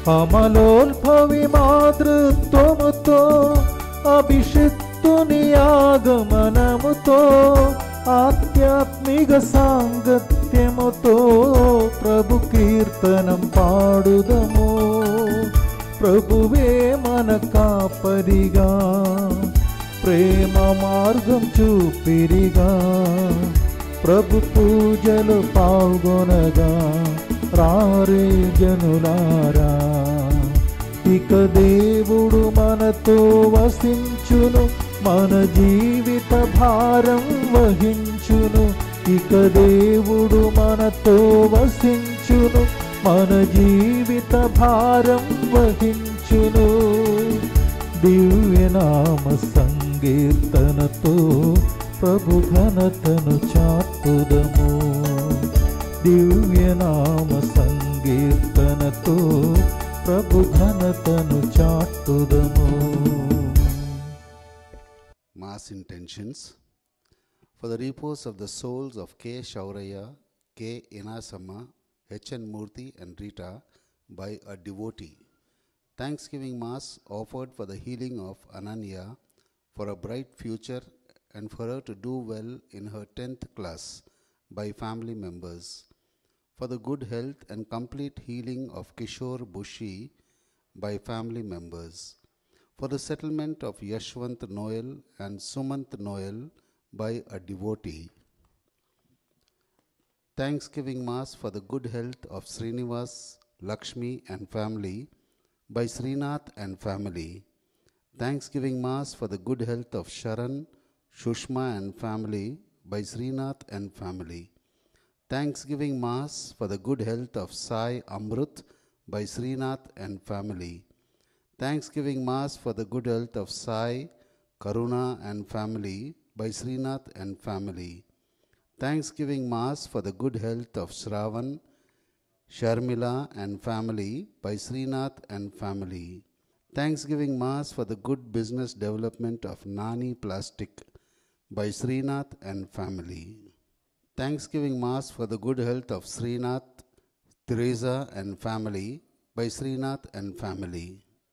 అమలోల్భవి మాతృత్వముతో అభిషిక్తుని ఆగమనముతో ఆధ్యాత్మిక సాంగత్యముతో ప్రభు కీర్తనం పాడుదము ప్రభువే మన కాపరిగా ప్రేమ మార్గం చూపిరిగా ప్రభు పూజలు పాల్గొనగా రారే జనులారా ఇక దేవుడు మనతో వసించును మన జీవిత భారం వహించును ఇక దేవుడు మనతో వసించును మన జీవిత భారం వహించును దివ్యనామ సంకీర్తనతో ప్రభు ఘనతను చాటుదము దివ్యనామ సంకీర్తనతో ప్రభు ఘనతను చాటుదము Mass intentions for the repose of the souls of K. Shauraya, K. Inasama, H. N. Murthy, and Rita by a devotee. Thanksgiving Mass offered for the healing of Ananya, for a bright future, and for her to do well in her 10th class by family members. For the good health and complete healing of Kishore Bushi by family members for the settlement of Yashwant Noel and Sumant Noel by a devotee. Thanksgiving Mass for the good health of Srinivas, Lakshmi and family by Srinath and family. Thanksgiving Mass for the good health of Sharan, Shushma and family by Srinath and family. Thanksgiving Mass for the good health of Sai Amrut by Srinath and family. Thanksgiving Mass for the good health of Sai, Karuna and family by Srinath and family. Thanksgiving Mass for the good health of Shravan, Sharmila and family by Srinath and family. Thanksgiving Mass for the good business development of Nani Plastic by Srinath and family. Thanksgiving Mass for the good health of Srinath, Teresa and family by Srinath and family.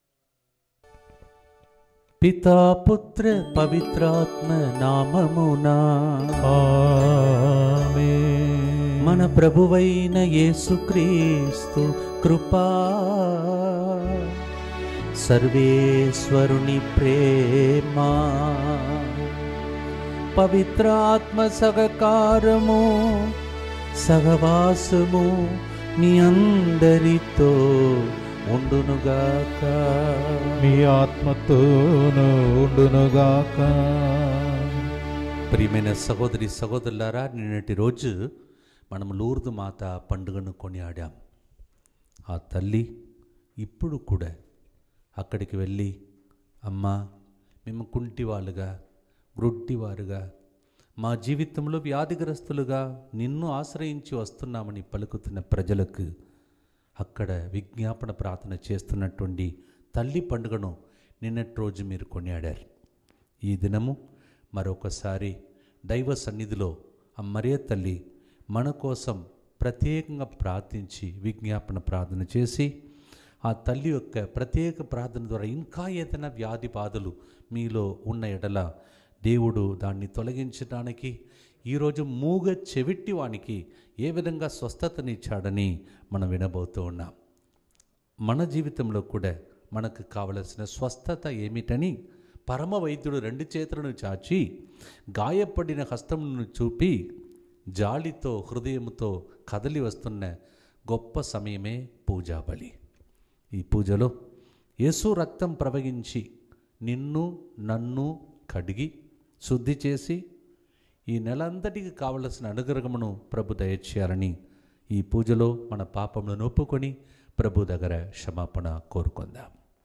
పితా పుత్ర పవిత్రాత్మ నామమునా మన ప్రభువైన యేసుక్రీస్తు కృపా సర్వేశ్వరుని ప్రేమ పవిత్రాత్మ సహకారము సహవాసము మీ అందరితో ఉండునుగాక మీ ఆత్మతోను ఉండునుగాక ప్రియమైన సహోదరి సహోదరులారా నిన్నటి రోజు మనం లూర్దు మాత పండుగను కొనియాడాం ఆ తల్లి ఇప్పుడు కూడా అక్కడికి వెళ్ళి అమ్మా మేము కుంటివాళ్ళుగా గ్రుడ్డివారుగా మా జీవితంలో వ్యాధిగ్రస్తులుగా నిన్ను ఆశ్రయించి వస్తున్నామని పలుకుతున్న ప్రజలకు అక్కడ విజ్ఞాపన ప్రార్థన చేస్తున్నటువంటి తల్లి పండుగను నిన్నటి రోజు మీరు కొనియాడారు ఈ దినము మరొకసారి దైవ సన్నిధిలో ఆ మరియ తల్లి మన కోసం ప్రత్యేకంగా ప్రార్థించి విజ్ఞాపన ప్రార్థన చేసి ఆ తల్లి యొక్క ప్రత్యేక ప్రార్థన ద్వారా ఇంకా ఏదైనా వ్యాధి బాధలు మీలో ఉన్న ఎడల దేవుడు దాన్ని తొలగించడానికి ఈరోజు మూగ చెవిట్టి వానికి ఏ విధంగా స్వస్థతనిచ్చాడని మనం వినబోతూ ఉన్నాం మన జీవితంలో కూడా మనకు కావలసిన స్వస్థత ఏమిటని పరమ వైద్యుడు రెండు చేతులను చాచి గాయపడిన హస్తమును చూపి జాలితో హృదయంతో కదలి వస్తున్న గొప్ప సమయమే పూజాబలి ఈ పూజలో యేసు రక్తం ప్రవహించి నిన్ను నన్ను కడిగి శుద్ధి చేసి ఈ నెలంతటికి కావలసిన అనుగ్రహమును ప్రభు దయచేయాలని ఈ పూజలో మన పాపములను ఒప్పుకొని ప్రభు దగ్గర క్షమాపణ కోరుకుందాం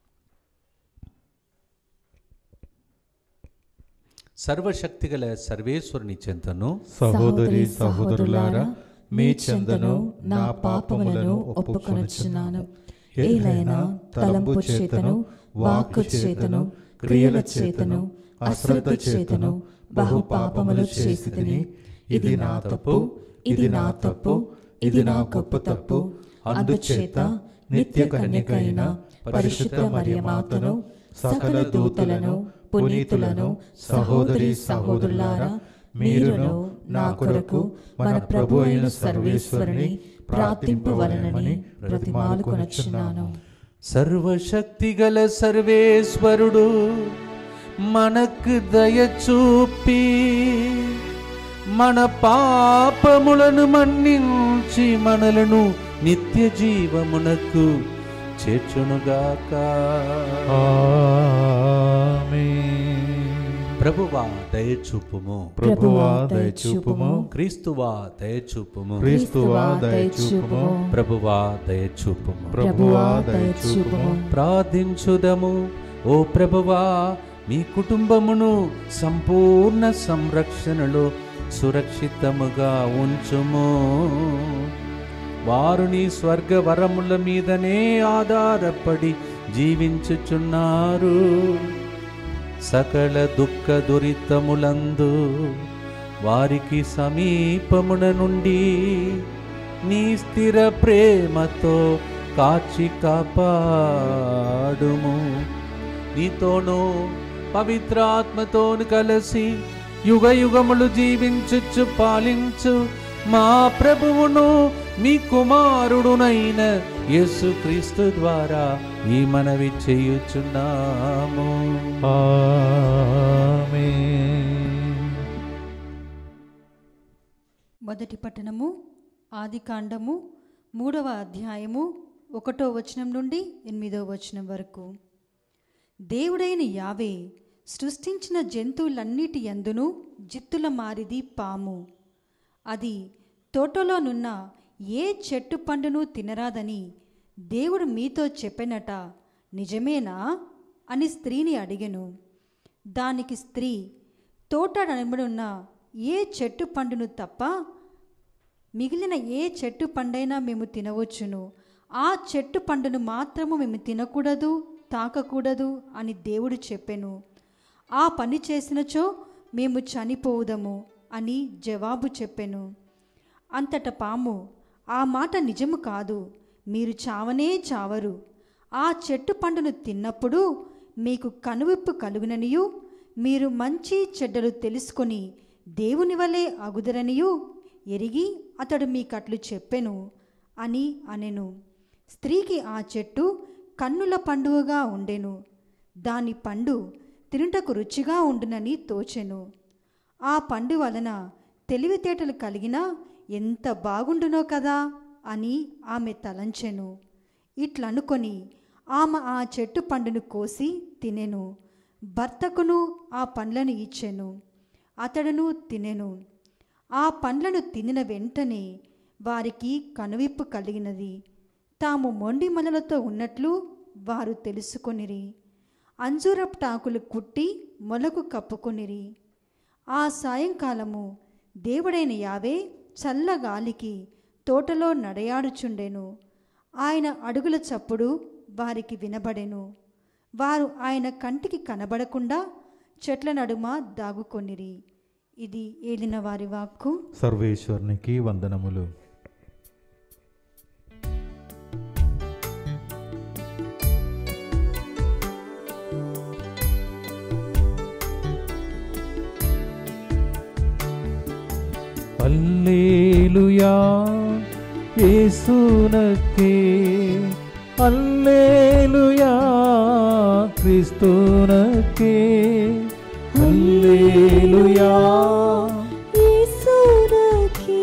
సర్వశక్తిగల సర్వేశ్వరుని చెంతను సహోదరి సహోదరులారా మీ చెందను నా పాపములను ఒప్పుకొనుచున్నాను ఏలైనా తలంపు చేతను వాక్కు చేతను క్రియల చేతను అశ్రద్ధ చేతను బహు పాపములు చేసితిని ఇది నా తప్పు ఇది నా తప్పు ఇది నా గొప్ప తప్పు అందుచేత నిత్య కన్యక అయిన పరిశుద్ధ మరియమాతను సకల దూతలను పునీతులను సహోదరి సహోదరులారా మీరును నా కొరకు మన ప్రభు అయిన సర్వేశ్వరుని ప్రార్థింపవలనని ప్రతిమాలు కొనొచ్చున్నాను సర్వశక్తిగల సర్వేశ్వరుడు మనకు దయ చూపి మన పాపములను మన్నించి మనలను నిత్య జీవమునకు చేర్చునుగాక ప్రభువా దయచూపుము ప్రభువా దయచూపుము క్రీస్తువా దయచూపుము క్రీస్తువా దయచూపుము ప్రభువా దయచూపుము ప్రభువా దయచూపుము ప్రార్థించుదము ఓ ప్రభువా మీ కుటుంబమును సంపూర్ణ సంరక్షణలో సురక్షితముగా ఉంచుము వారు నీ స్వర్గ వరముల మీదనే ఆధారపడి జీవించుచున్నారు సకల దుఃఖ దురితములందు వారికి సమీపమున నుండి నీ స్థిర ప్రేమతో కాచి కాపాడుము నీతోనూ పవిత్రాత్మతోను కలిసి యుగ యుగములు జీవించుచు పాలించు మా ప్రభువును మీ కుమారుడునైన యేసుక్రీస్తు ద్వారా ఈ మనవి చేయుచున్నాము మొదటి పట్టణము ఆది కాండము మూడవ అధ్యాయము ఒకటో వచనం నుండి ఎనిమిదో వచనం వరకు దేవుడైన యావే సృష్టించిన జంతువులన్నిటి యందును జిత్తుల మారిది పాము అది తోటలోనున్న ఏ చెట్టు పండును తినరాదని దేవుడు మీతో చెప్పెనట నిజమేనా అని స్త్రీని అడిగెను దానికి స్త్రీ తోట నడుముడున్న ఏ చెట్టు పండును తప్ప మిగిలిన ఏ చెట్టు పండైనా మేము తినవచ్చును ఆ చెట్టు పండును మాత్రము మేము తినకూడదు తాకకూడదు అని దేవుడు చెప్పెను ఆ పని చేసినచో మేము చనిపోవుదము అని జవాబు చెప్పెను అంతట పాము ఆ మాట నిజము కాదు మీరు చావనే చావరు ఆ చెట్టు పండును తిన్నప్పుడు మీకు కనువిప్పు కలుగుననియు మీరు మంచి చెడ్డలు తెలుసుకొని దేవుని వలె అగుదరనియు ఎరిగి అతడు మీకట్లు చెప్పెను అని అనెను స్త్రీకి ఆ చెట్టు కన్నుల పండుగగా ఉండెను దాని పండు తినుటకు రుచిగా ఉండునని తోచెను ఆ పండు వలన తెలివితేటలు కలిగినా ఎంత బాగుండునో కదా అని ఆమె తలంచెను ఇట్లనుకొని ఆమె ఆ చెట్టు పండును కోసి తినెను భర్తకును ఆ పండ్లను ఇచ్చెను అతడును తినెను ఆ పండ్లను తినిన వెంటనే వారికి కనువిప్పు కలిగినది తాము మొండి మొలలతో ఉన్నట్లు వారు తెలుసుకొనిరి అంజూరపు టాకులు కుట్టి మొలకు కప్పుకొనిరి ఆ సాయంకాలము దేవుడైన యావే చల్లగాలికి తోటలో నడయాడుచుండెను ఆయన అడుగుల చప్పుడు వారికి వినబడెను వారు ఆయన కంటికి కనబడకుండా చెట్ల నడుమ దాగుకొనిరి ఇది ఏలిన వారి వాక్కు సర్వేశ్వరునికి వందనములు అల్లేలుయా యేసునకే అల్లేలుయా క్రీస్తునకే అల్లేలుయా యేసునకే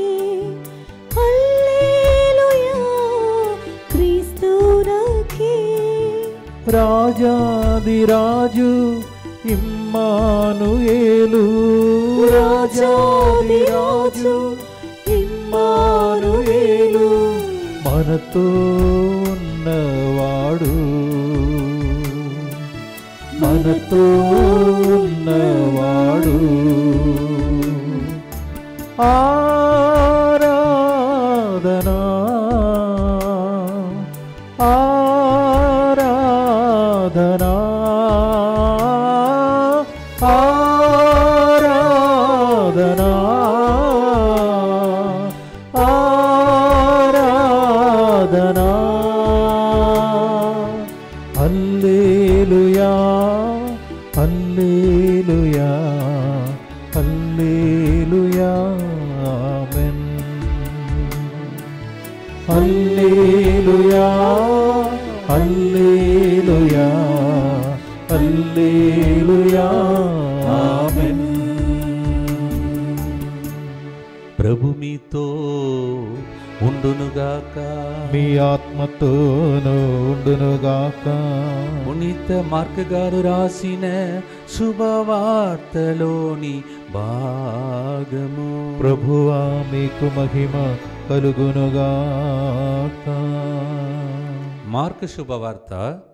హల్లెలూయా క్రీస్తునకే రాజాదిరాజు ఇమ్మానుయేలు రాజాదిరాజు ఇమ్మానుయేలు మనతో ఉన్నవాడు మనతో ఉన్నవాడు ఆరాధనా ఆరాధనా ఆరాధనా ఆరాధనా హల్లెలూయా హల్లెలూయా ఆమేన్ హల్లెలూయా హల్లెలూయా హల్లెలూయా ఆమేన్ ప్రభు మీతో ఉండునుగాక మీ ఆత్మతోను ఉండునుగాక పునీత మార్క్ గారు రాసిన శుభవార్తలోని భాగము ప్రభువా మీకు మహిమ కలుగునుగాక మార్క్ శుభవార్త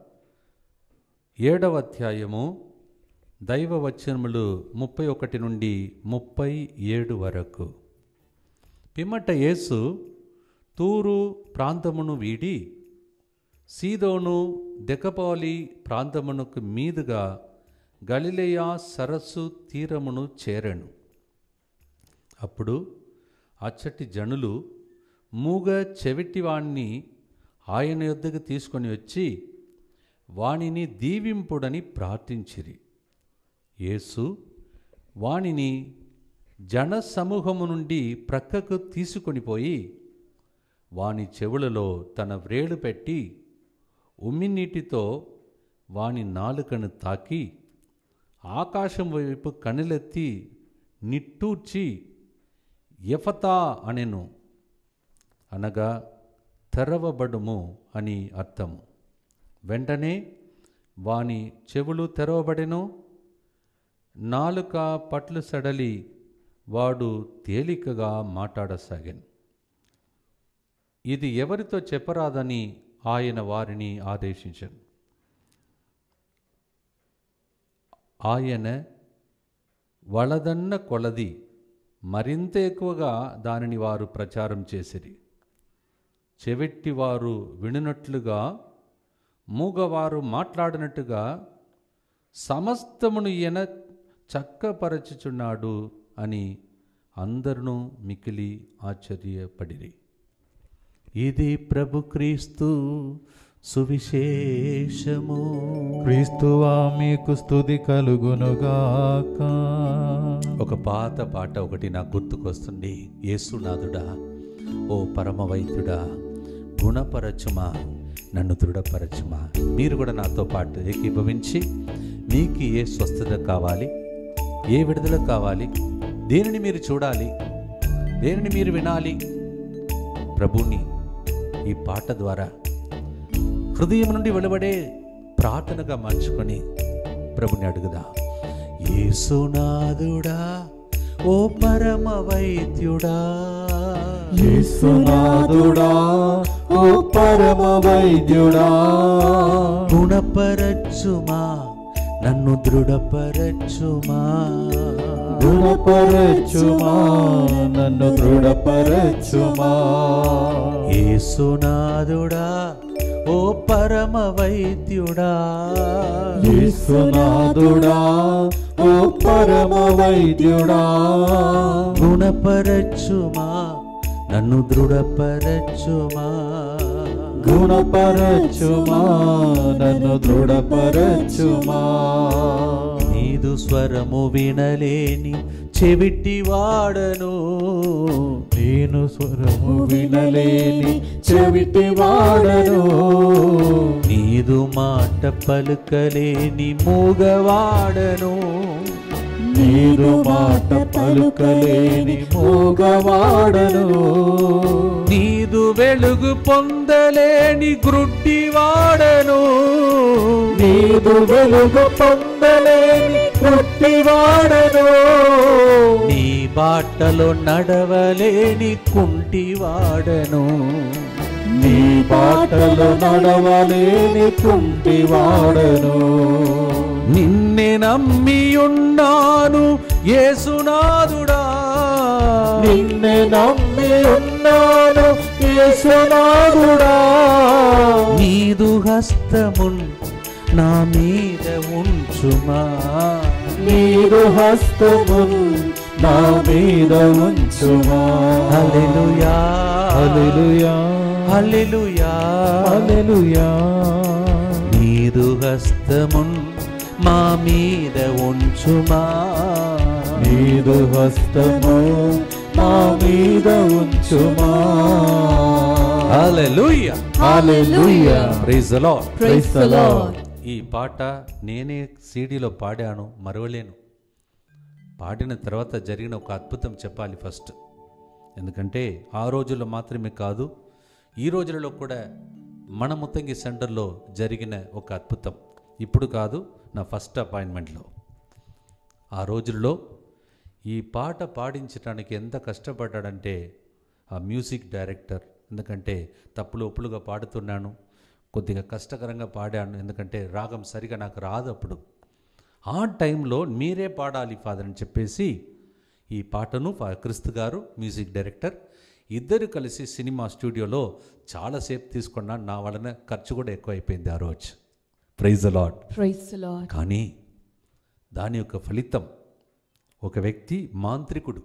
ఏడవ అధ్యాయము దైవ వచనములు ముప్పై ఒకటి నుండి ముప్పై ఏడు వరకు పిమ్మట యేసు తూరు ప్రాంతమును వీడి సీదోను దెకపాలి ప్రాంతమునకు మీదుగా గలిలయ సరస్సు తీరమును చేరెను అప్పుడు అచ్చటి జనులు మూగ చెవిటివాణ్ణి ఆయన యొద్దకు తీసుకొని వచ్చి వానిని దీవింపుడని ప్రార్థించిరి యేసు వానిని జన సమూహము నుండి ప్రక్కకు తీసుకొని పోయి వాని చెవులలో తన వ్రేలు పెట్టి ఉమ్మినీటితో వాని నాలుకను తాకి ఆకాశం వైపు కనులెత్తి నిట్టూర్చి ఎఫతా అనెను అనగా తెరవబడుము అని అర్థము వెంటనే వాని చెవులు తెరవబడెను నాలుక పట్లు సడలి వాడు తేలికగా మాట్లాడసాగాను ఇది ఎవరితో చెప్పరాదని ఆయన వారిని ఆదేశించాను ఆయన వలదన్న కొలది మరింత ఎక్కువగా దానిని వారు ప్రచారం చేసిరి చెవిట్టివారు వినునట్లుగా మూగవారు మాట్లాడినట్టుగా సమస్తమును ఈయన చక్కపరచుచున్నాడు అని అందరూ మికిలి ఆశ్చర్యపడిరి ఇది ప్రభు క్రీస్తు సువిశేషము క్రీస్తువా మీకు స్తుతి కలుగునుగాక ఒక పాత పాట ఒకటి నాకు గుర్తుకొస్తుంది యేసునాథుడా ఓ పరమ వైద్యుడా గుణపరచుమా నన్ను దృఢపరచుమా మీరు కూడా నాతో పాటు ఏకీభవించి మీకు ఏ స్వస్థత కావాలి ఏ విడుదల కావాలి దేనిని మీరు చూడాలి దేనిని మీరు వినాలి ప్రభుని ఈ పాట ద్వారా హృదయం నుండి వెలువడే ప్రార్థనగా మార్చుకొని ప్రభుని అడుగుదా యేసునాథుడా ఓ పరమ వైద్యుడా యేసునాథుడా ఓ పరమ వైద్యుడా గుణపరచుమా నన్ను దృఢపరచుమా గుణపరచుమా నన్ను దృఢపరచుమా యేసునాథుడా ఓ పరమ వైద్యుడా యేసునాథుడా ఓ పరమ వైద్యుడా గుణపరచుమా నన్ను దృఢపరచుమా గుణపరచుమా నన్ను దృఢపరచుమా నీదు స్వరము వినలేని చెవిటి వాడను నేను స్వరము వినలేని చెవిటి వాడను నీదు మాట పలుకలేని మూగవాడను నీదు మాట పలుకలేని మోగవాడను నీదు వెలుగు పొందలేని గ్రుడ్డివాడను నీదు వెలుగు పొందలేని పుట్టివాడను నీ బాటలో నడవలేని కుంటివాడను నీ బాటలు నడవలేని కుంటివాడను నిన్నే నమ్మి ఉన్నాను యేసునాథుడా నిన్నే నమ్మి ఉన్నాను యేసునాథుడా నీదు హస్తమున్ నా మీద ఉంచుమా నీరు హస్తమున్ నా మీద ఉంచుమా హల్లెలూయా హల్లెలూయా హల్లెలూయా హల్లెలూయా నీదు హస్తమున్ మా మీద ఉంచుమా నీదు హస్తము మా మీద ఉంచుమా hallelujah hallelujah praise the Lord praise the Lord ఈ పాట నేనే సీడీలో పాడాను మరవలేను పాడిన తర్వాత జరిగిన ఒక అద్భుతం చెప్పాలి ఫస్ట్ ఎందుకంటే ఆ రోజుల్లో మాత్రమే కాదు ఈ రోజులలో కూడా మన ముత్తంగి సెంటర్లో జరిగిన ఒక అద్భుతం ఇప్పుడు కాదు నా ఫస్ట్ అపాయింట్మెంట్లో ఆ రోజుల్లో ఈ పాట పాడించడానికి ఎంత కష్టపడ్డాడంటే ఆ మ్యూజిక్ డైరెక్టర్ ఎందుకంటే తప్పులు ఒప్పులుగా పాడుతున్నాను కొద్దిగా కష్టకరంగా పాడాను ఎందుకంటే రాగం సరిగా నాకు రాదు అప్పుడు ఆ టైంలో మీరే పాడాలి ఫాదర్ అని చెప్పేసి ఈ పాటను ఫా- క్రిస్తు గారు మ్యూజిక్ డైరెక్టర్ ఇద్దరు కలిసి సినిమా స్టూడియోలో చాలాసేపు తీసుకున్నాను నా వలన ఖర్చు కూడా ఎక్కువైపోయింది ఆ రోజు praise Lord Praise the Lord. కానీ దాని యొక్క ఫలితం ఒక వ్యక్తి మాంత్రికుడు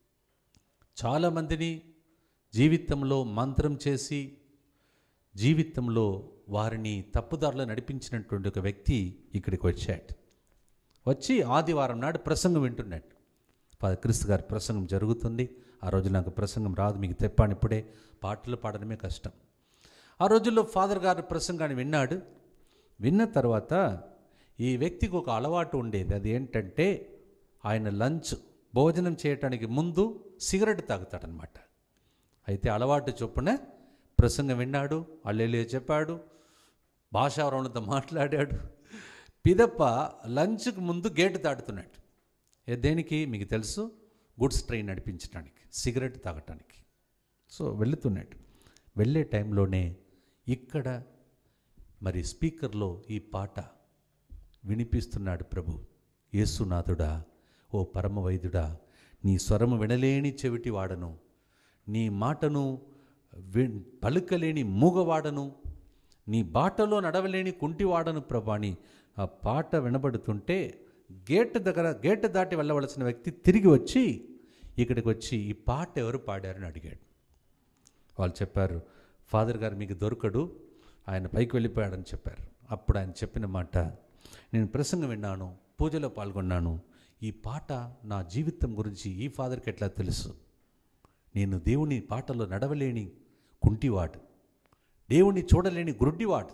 చాలామందిని జీవితంలో మంత్రం చేసి జీవితంలో వారిని తప్పుదారిలో నడిపించినటువంటి ఒక వ్యక్తి ఇక్కడికి వచ్చాడు వచ్చి ఆదివారం నాడు ప్రసంగం వింటున్నాడు ఫాదర్ క్రిస్తు గారి ప్రసంగం జరుగుతుంది ఆ రోజు నాకు ప్రసంగం రాదు మీకు తెప్పాను ఇప్పుడే పాటలు పాడడమే కష్టం ఆ రోజుల్లో ఫాదర్ గారి ప్రసంగాన్ని విన్నాడు విన్న తర్వాత ఈ వ్యక్తికి ఒక అలవాటు ఉండేది అది ఏంటంటే ఆయన లంచ్ భోజనం చేయటానికి ముందు సిగరెట్ తాగుతాడనమాట అయితే అలవాటు చొప్పున ప్రసంగం విన్నాడు అల్లెలియో చెప్పాడు భాషావరణతో మాట్లాడాడు పిదప్ప లంచ్కి ముందు గేటు దాటుతున్నాడు ఏ దేనికి మీకు తెలుసు గుడ్స్ ట్రైన్ నడిపించడానికి సిగరెట్ తాగటానికి సో వెళుతున్నాడు వెళ్ళే టైంలోనే ఇక్కడ మరి స్పీకర్లో ఈ పాట వినిపిస్తున్నాడు ప్రభు యేసునాథుడా ఓ పరమ వైద్యుడా నీ స్వరము వినలేని చెవిటి వాడను నీ మాటను వి పలుకలేని మూగవాడను నీ బాటలో నడవలేని కుంటివాడను ప్రభాని ఆ పాట వినబడుతుంటే గేట్ దగ్గర గేట్ దాటి వెళ్ళవలసిన వ్యక్తి తిరిగి వచ్చి ఇక్కడికి వచ్చి ఈ పాట ఎవరు పాడారని అడిగాడు వాళ్ళు చెప్పారు ఫాదర్ గారు మీకు దొరకడు ఆయన పైకి వెళ్ళిపోయాడని చెప్పారు అప్పుడు ఆయన చెప్పిన మాట నేను ప్రసంగం విన్నాను పూజలో పాల్గొన్నాను ఈ పాట నా జీవితం గురించి ఈ ఫాదర్కి ఎట్లా తెలుసు నేను దేవుని పాటలో నడవలేని కుంటివాడు దేవుణ్ణి చూడలేని గురుడ్డివాడు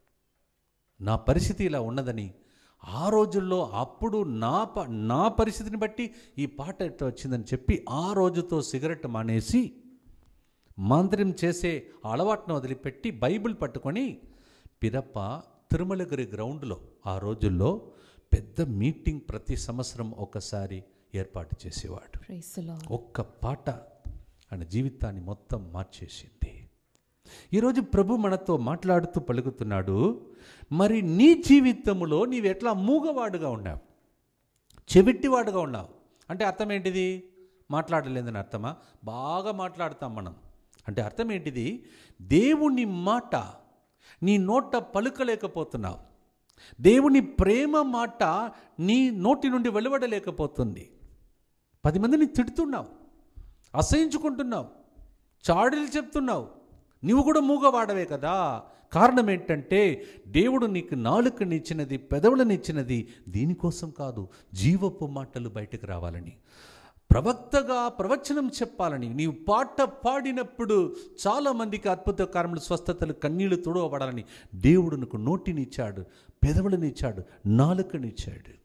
నా పరిస్థితి ఇలా ఉన్నదని ఆ రోజుల్లో అప్పుడు నా ప నా పరిస్థితిని బట్టి ఈ పాట ఎట్లా వచ్చిందని చెప్పి ఆ రోజుతో సిగరెట్ మానేసి మంత్రం చేసే ఆ అలవాటును వదిలిపెట్టి బైబిల్ పట్టుకొని పిరప్ప తిరుమలగిరి గ్రౌండ్లో ఆ రోజుల్లో పెద్ద మీటింగ్ ప్రతి సంవత్సరం ఒకసారి ఏర్పాటు చేసేవాడు Praise the Lord. ఒక్క పాట ఆయన జీవితాన్ని మొత్తం మార్చేసింది ఈరోజు ప్రభు మనతో మాట్లాడుతూ పలుకుతున్నాడు మరి నీ జీవితంలో నీవు ఎట్లా మూగవాడుగా ఉన్నావు చెవిట్టివాడుగా ఉన్నావు అంటే అర్థం ఏంటిది మాట్లాడలేదని అర్థమా బాగా మాట్లాడతాం మనం అంటే అర్థం ఏంటిది దేవుని మాట నీ నోట పలుకలేకపోతున్నావు దేవుని ప్రేమ మాట నీ నోటి నుండి వెలువడలేకపోతుంది పది మందిని తిడుతున్నావు అసహించుకుంటున్నావు చాడీలు చెప్తున్నావు నువ్వు కూడా మూగవాడవే కదా కారణం ఏంటంటే దేవుడు నీకు నాలుకనిచ్చినది పెదవులనిచ్చినది దీనికోసం కాదు జీవపు మాటలు బయటకు రావాలని ప్రవక్తగా ప్రవచనం చెప్పాలని నీవు పాట పాడినప్పుడు చాలామందికి అద్భుత కారములు స్వస్థతలు కన్నీళ్లు తుడవబడాలని దేవుడు నీకు నోటినిచ్చాడు పెదవులనిచ్చాడు నాలుకనిచ్చాడు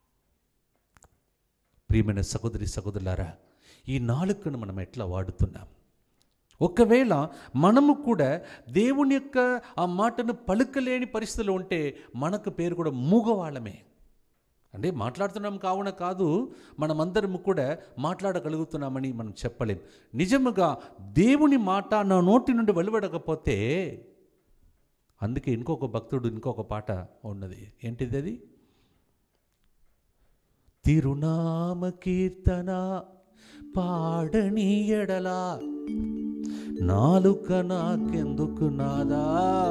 ప్రియమైన సహోదరి సహోదరులారా ఈ నాలుకను మనం ఎట్లా వాడుతున్నాం ఒకవేళ మనము కూడా దేవుని యొక్క ఆ మాటను పలుకలేని పరిస్థితిలో ఉంటే మనకు పేరు కూడా మూగవాళ్ళమే అంటే మాట్లాడుతున్నాం కావున కాదు మనమందరం కూడా మాట్లాడగలుగుతున్నామని మనం చెప్పలేం నిజముగా దేవుని మాట నా నోటి నుండి వెలువడకపోతే అందుకే ఇంకొక భక్తుడు ఇంకొక పాట ఉన్నది ఏంటిది అది తిరునామ కీర్తన పాడని ఎడలా నాలుక నాకెందుకు నాదా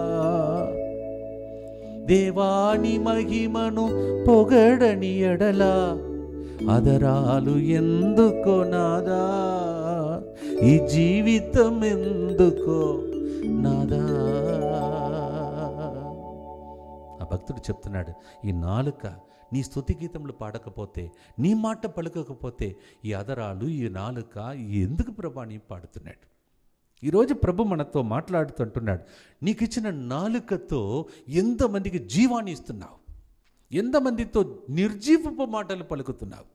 దేవాని మహిమను పొగడని ఎడలా అదరాలు ఎందుకో నాదా ఈ జీవితం ఎందుకో నాదా ఆ భక్తుడు చెప్తున్నాడు ఈ నాలుక నీ స్తుతి గీతములు పాడకపోతే నీ మాట పలుకకపోతే ఈ అదరాలు ఈ నాలుక ఈ ఎందుకు ప్రభా నీ పాడుతున్నాడు ఈరోజు ప్రభు మనతో మాట్లాడుతుంటున్నాడు నీకు ఇచ్చిన నాలుకతో ఎంతమందికి జీవాన్ని ఇస్తున్నావు ఎంతమందితో నిర్జీవపు మాటలు పలుకుతున్నావు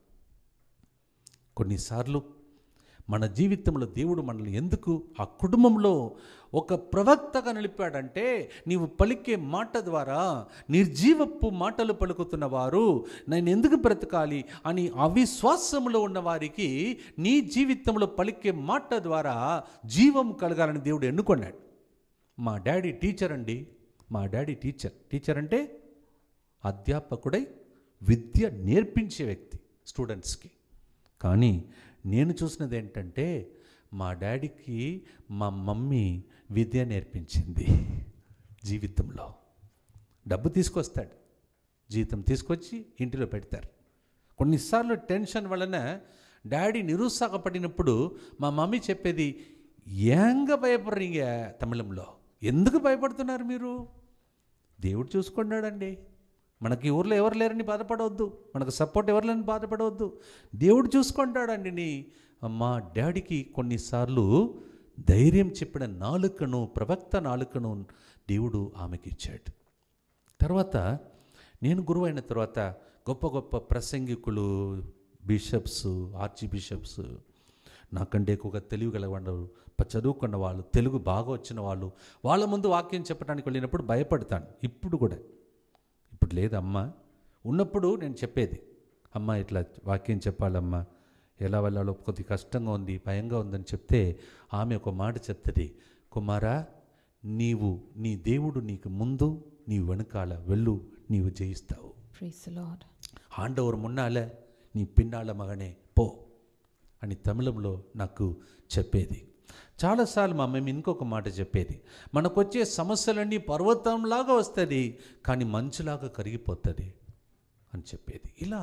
కొన్నిసార్లు మన జీవితంలో దేవుడు మనల్ని ఎందుకు ఆ కుటుంబంలో ఒక ప్రవక్తగా నిలిపాడంటే నీవు పలికే మాట ద్వారా నిర్జీవపు మాటలు పలుకుతున్న వారు నేను ఎందుకు బ్రతకాలి అని అవిశ్వాసంలో ఉన్న వారికి నీ జీవితంలో పలికే మాట ద్వారా జీవం కలగాలని దేవుడు ఎన్నుకున్నాడు మా డాడీ టీచర్ అండి మా డాడీ టీచర్ టీచర్ అంటే అధ్యాపకుడై విద్య నేర్పించే వ్యక్తి స్టూడెంట్స్కి కానీ నేను చూసినది ఏంటంటే మా డాడీకి మా మమ్మీ విద్య నేర్పించింది జీవితంలో డబ్బు తీసుకొస్తాడు జీతం తీసుకొచ్చి ఇంటిలో పెడతారు కొన్నిసార్లు టెన్షన్ వలన డాడీ నిరుత్సాహపడినప్పుడు మా మమ్మీ చెప్పేది ఏంగ భయపడరీంగ తమిళంలో ఎందుకు భయపడుతున్నారు మీరు దేవుడు చూసుకున్నాడండి మనకి ఊర్లో ఎవరు లేరని బాధపడవద్దు మనకు సపోర్ట్ ఎవరు లేరని బాధపడవద్దు దేవుడు చూసుకుంటాడండి నీ మా డాడీకి కొన్నిసార్లు ధైర్యం చెప్పిన నాలుకను ప్రవక్త నాలుకను దేవుడు ఆమెకి ఇచ్చాడు తర్వాత నేను గురువు అయిన తర్వాత గొప్ప గొప్ప ప్రసంగికులు బిషప్స్ ఆర్చి బిషప్స్ నాకంటే ఎక్కువగా తెలివి గలవాళ్ళు ప- చదువుకున్న వాళ్ళు తెలుగు బాగా వచ్చిన వాళ్ళు వాళ్ళ ముందు వాక్యం చెప్పడానికి వెళ్ళినప్పుడు భయపడతాను ఇప్పుడు కూడా ఇప్పుడు లేదు అమ్మ ఉన్నప్పుడు నేను చెప్పేది అమ్మ ఇట్లా వాక్యం చెప్పాలమ్మా ఎలా వెళ్ళాలో కొద్ది కష్టంగా ఉంది భయంగా ఉందని చెప్తే ఆమె ఒక మాట చెప్తుంది కుమారా నీవు నీ దేవుడు నీకు ముందు నీ వెనుకాల వెళ్ళు నీవు జయిస్తావు Praise the Lord. ఆండవర్ మున్నాల నీ పిన్నాళ్ళ మగనే పో అని తమిళంలో నాకు చెప్పేది చాలాసార్లు మా మేము ఇంకొక మాట చెప్పేది మనకొచ్చే సమస్యలన్నీ పర్వతంలాగా వస్తుంది కానీ మంచులాగా కరిగిపోతుంది అని చెప్పేది ఇలా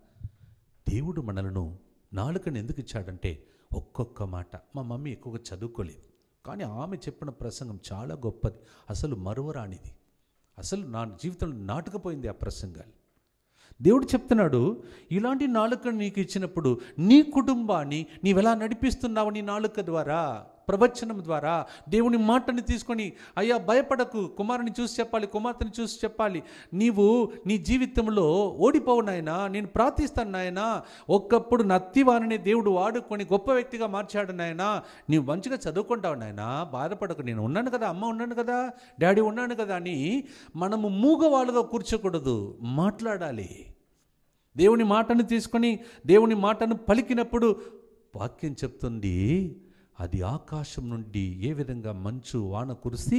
దేవుడు మనలను నాలుకను ఎందుకు ఇచ్చాడంటే ఒక్కొక్క మాట మా మమ్మీ ఎక్కువగా చదువుకోలేదు కానీ ఆమె చెప్పిన ప్రసంగం చాలా గొప్పది అసలు మరువరానిది అసలు నా జీవితంలో నాటుకుపోయింది ఆ ప్రసంగాలు దేవుడు చెప్తున్నాడు ఇలాంటి నాలుకను నీకు ఇచ్చినప్పుడు నీ కుటుంబాన్ని నీవెలా నడిపిస్తున్నావు నీ నాలుక ద్వారా ప్రవచనం ద్వారా దేవుని మాటని తీసుకొని అయ్యా భయపడకు కుమారుని చూసి చెప్పాలి కుమార్తెని చూసి చెప్పాలి నీవు నీ జీవితంలో ఓడిపోవు నాయనా నేను ప్రార్థిస్తాను నాయనా ఒక్కప్పుడు నత్తివారిని దేవుడు వాడుకొని గొప్ప వ్యక్తిగా మార్చాడు నాయనా నీవు మంచిగా చదువుకుంటావు నాయనా బాధపడకు నేను ఉన్నాను కదా అమ్మ ఉన్నాను కదా డాడీ ఉన్నాను కదా అని మనము మూగవాళ్ళుగా కూర్చోకూడదు మాట్లాడాలి దేవుని మాటను తీసుకొని దేవుని మాటను పలికినప్పుడు వాక్యం చెప్తుంది అది ఆకాశం నుండి ఏ విధంగా మంచు వాన కురిసి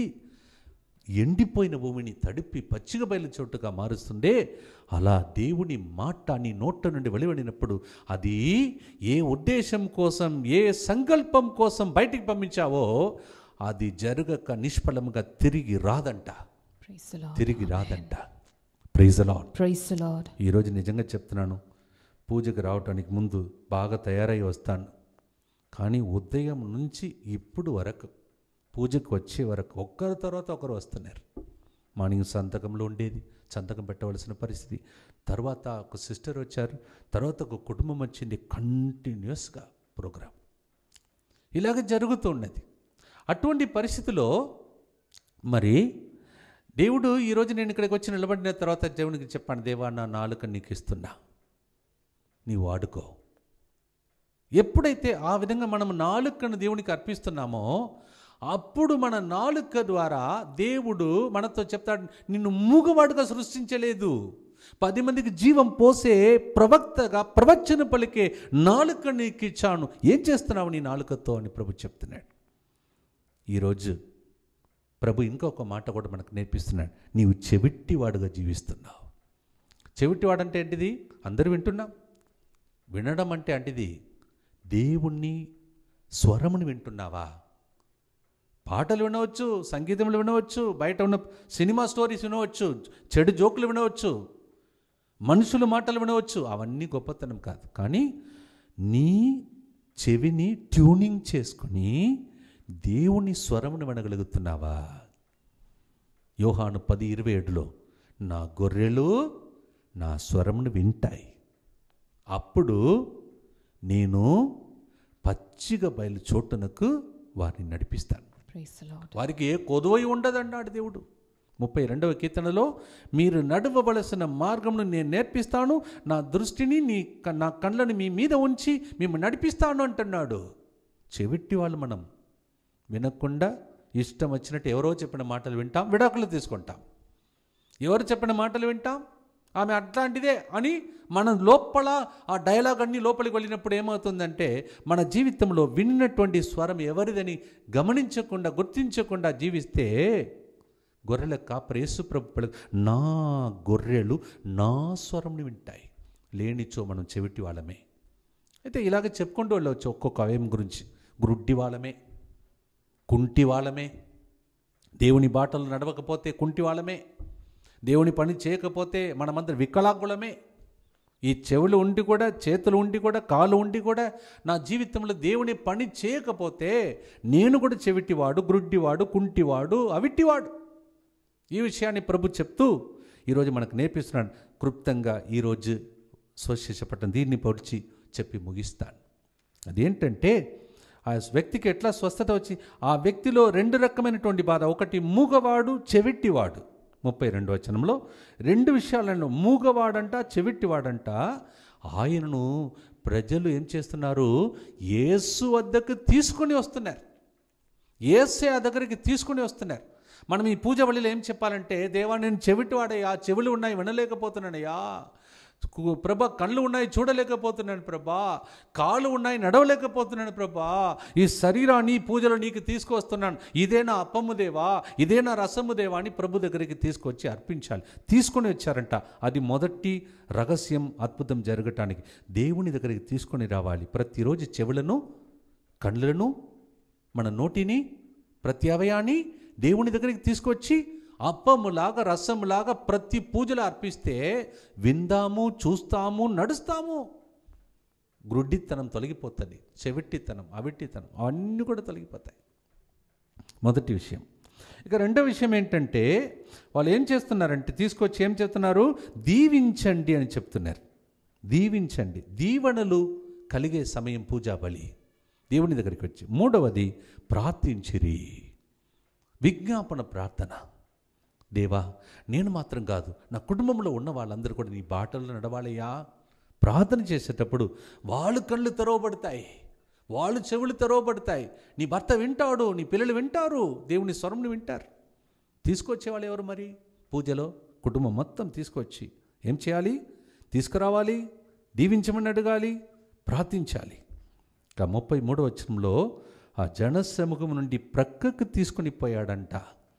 ఎండిపోయిన భూమిని తడిపి పచ్చిక బయలు చోటుగా మారుస్తుందే అలా దేవుని మాట నీ నోట నుండి వెలువడినప్పుడు అది ఏ ఉద్దేశం కోసం ఏ సంకల్పం కోసం బయటికి పంపించావో అది జరగక నిష్ఫలముగా తిరిగి రాదంట Praise the Lord. తిరిగి రాదంట praise Lord Praise the Lord. ఈరోజు నిజంగా చెప్తున్నాను పూజకు రావటానికి ముందు బాగా తయారై వస్తాను కానీ ఉదయం నుంచి ఇప్పుడు వరకు పూజకు వచ్చే వరకు ఒక్కరి తర్వాత ఒకరు వస్తున్నారు మార్నింగ్ సంతకంలో ఉండేది సంతకం పెట్టవలసిన పరిస్థితి తర్వాత ఒక సిస్టర్ వచ్చారు తర్వాత ఒక కుటుంబం వచ్చింది కంటిన్యూస్గా ప్రోగ్రాం ఇలాగ జరుగుతూ ఉన్నది అటువంటి పరిస్థితిలో మరి దేవుడు ఈరోజు నేను ఇక్కడికి వచ్చి నిలబడిన తర్వాత దేవునికి చెప్పాను దేవా నా నాలుక నీకు ఇస్తున్నా నీవు వాడుకో ఎప్పుడైతే ఆ విధంగా మనం నాలుకను దేవునికి అర్పిస్తున్నామో అప్పుడు మన నాలుక ద్వారా దేవుడు మనతో చెప్తాడు నిన్ను మూగవాడుగా సృష్టించలేదు పది మందికి జీవం పోసే ప్రవక్తగా ప్రవచన పలికే నాలుక నీకు ఇచ్చాను ఏం చేస్తున్నావు నీ నాలుకతో అని ప్రభు చెప్తున్నాడు ఈరోజు ప్రభు ఇంకొక మాట కూడా మనకు నేర్పిస్తున్నాడు నీవు చెవిట్టివాడుగా జీవిస్తున్నావు చెవిట్టివాడంటే ఏంటిది అందరూ వింటున్నాం వినడం అంటే అంటిది దేవుణ్ణి స్వరముని వింటున్నావా పాటలు వినవచ్చు సంగీతంలో వినవచ్చు బయట ఉన్న సినిమా స్టోరీస్ వినవచ్చు చెడు జోకులు వినవచ్చు మనుషుల మాటలు వినవచ్చు అవన్నీ గొప్పతనం కాదు కానీ నీ చెవిని ట్యూనింగ్ చేసుకుని దేవుని స్వరమును వినగలుగుతున్నావా యోహాను పది ఇరవై ఏడులో నా గొర్రెలు నా స్వరమును వింటాయి అప్పుడు నేను పచ్చిగా బయలు చోటునకు వారిని నడిపిస్తాను Praise the Lord. వారికి ఏ కొదువై ఉండదన్నాడు దేవుడు ముప్పై రెండవ కీర్తనలో మీరు నడవవలసిన మార్గమును నేను నేర్పిస్తాను నా దృష్టిని నీ క- నా కళ్ళని మీ మీద ఉంచి మేము నడిపిస్తాను అంటున్నాడు చెవిట్టి వాళ్ళు మనం వినకుండా ఇష్టం వచ్చినట్టు ఎవరో చెప్పిన మాటలు వింటాం విడాకులు తీసుకుంటాం ఎవరు చెప్పిన మాటలు వింటాం ఆమె అట్లాంటిదే అని మనం లోపల ఆ డైలాగ్ అన్ని లోపలికి వెళ్ళినప్పుడు ఏమవుతుందంటే మన జీవితంలో విన్నటువంటి స్వరం ఎవరిదని గమనించకుండా గుర్తించకుండా జీవిస్తే గొర్రెల కాపరి యేసుప్రభు పలు నా గొర్రెలు నా స్వరంని వింటాయి లేనిచో మనం చెవిటి వాళ్ళమే అయితే ఇలాగ చెప్పుకుంటూ వెళ్ళవచ్చు ఒక్కొక్క అవయం గురించి గ్రుడ్డి వాళ్ళమే కుంటి వాళ్ళమే దేవుని బాటలు నడవకపోతే కుంటి వాళ్ళమే దేవుని పని చేయకపోతే మనమందరం వికలాంగులమే ఈ చెవులు ఉండి కూడా చేతులు ఉండి కూడా కాలు ఉండి కూడా నా జీవితంలో దేవుని పని చేయకపోతే నేను కూడా చెవిటివాడు గ్రుడ్డివాడు కుంటివాడు అవిటివాడు ఈ విషయాన్ని ప్రభు చెప్తూ ఈరోజు మనకు నేర్పిస్తున్నాడు క్లుప్తంగా ఈరోజు స్వశేషపట్టం దీన్ని పొడిచి చెప్పి ముగిస్తాను అదేంటంటే ఆ వ్యక్తికి ఎట్లా స్వస్థత వచ్చి ఆ వ్యక్తిలో రెండు రకమైనటువంటి బాధ ఒకటి మూగవాడు చెవిట్టివాడు ముప్పై రెండు వచనంలో రెండు విషయాలను మూగవాడంట చెవిట్టివాడంట ఆయనను ప్రజలు ఏం చేస్తున్నారు యేసు వద్దకు తీసుకొని వస్తున్నారు ఏసే ఆ దగ్గరికి తీసుకుని వస్తున్నారు మనం ఈ పూజ వழிలో ఏం చెప్పాలంటే దేవా నేను చెవిటి వాడయ్యా చెవులు ఉన్నాయి వినలేకపోతున్నానయ్యా కు- ప్రభా కళ్ళు ఉన్నాయి చూడలేకపోతున్నాను ప్రభా కాళ్ళు ఉన్నాయి నడవలేకపోతున్నాను ప్రభా ఈ శరీరాన్ని ఈ పూజలో నీకు తీసుకొస్తున్నాను ఇదే నా అప్పము దేవా ఇదే నా రసము దేవా అని ప్రభు దగ్గరికి తీసుకొచ్చి అర్పించాలి తీసుకొని వచ్చారంట అది మొదటి రహస్యం అద్భుతం జరగటానికి దేవుని దగ్గరికి తీసుకొని రావాలి ప్రతిరోజు చెవులను కళ్ళను మన నోటిని ప్రతి అవయాన్ని దేవుని దగ్గరికి తీసుకొచ్చి అప్పములాగా రసములాగా ప్రతి పూజలు అర్పిస్తే విందాము చూస్తాము నడుస్తాము గ్రుడ్డితనం తొలగిపోతుంది చెవిట్టితనం అవిట్టితనం అవన్నీ కూడా తొలగిపోతాయి మొదటి విషయం ఇక రెండో విషయం ఏంటంటే వాళ్ళు ఏం చేస్తున్నారంటే తీసుకొచ్చి ఏం చేస్తున్నారు దీవించండి అని చెప్తున్నారు దీవించండి దీవెనలు కలిగే సమయం పూజా బలి దేవుని దగ్గరికి వచ్చి మూడవది ప్రార్థించిరి విజ్ఞాపన ప్రార్థన దేవా నేను మాత్రం కాదు నా కుటుంబంలో ఉన్న వాళ్ళందరూ కూడా నీ బాటల్లో నడవాలయ్యా ప్రార్థన చేసేటప్పుడు వాళ్ళు కళ్ళు తెరవబడతాయి వాళ్ళు చెవులు తెరవబడతాయి నీ భర్త వింటాడు నీ పిల్లలు వింటారు దేవుని స్వరంని వింటారు తీసుకొచ్చేవాళ్ళు ఎవరు మరి పూజలో కుటుంబం మొత్తం తీసుకొచ్చి ఏం చేయాలి తీసుకురావాలి దీవించమని అడగాలి ప్రార్థించాలి ఇక ముప్పై మూడో వచనంలో ఆ జనసముఖం నుండి ప్రక్కకు తీసుకుని పోయాడంట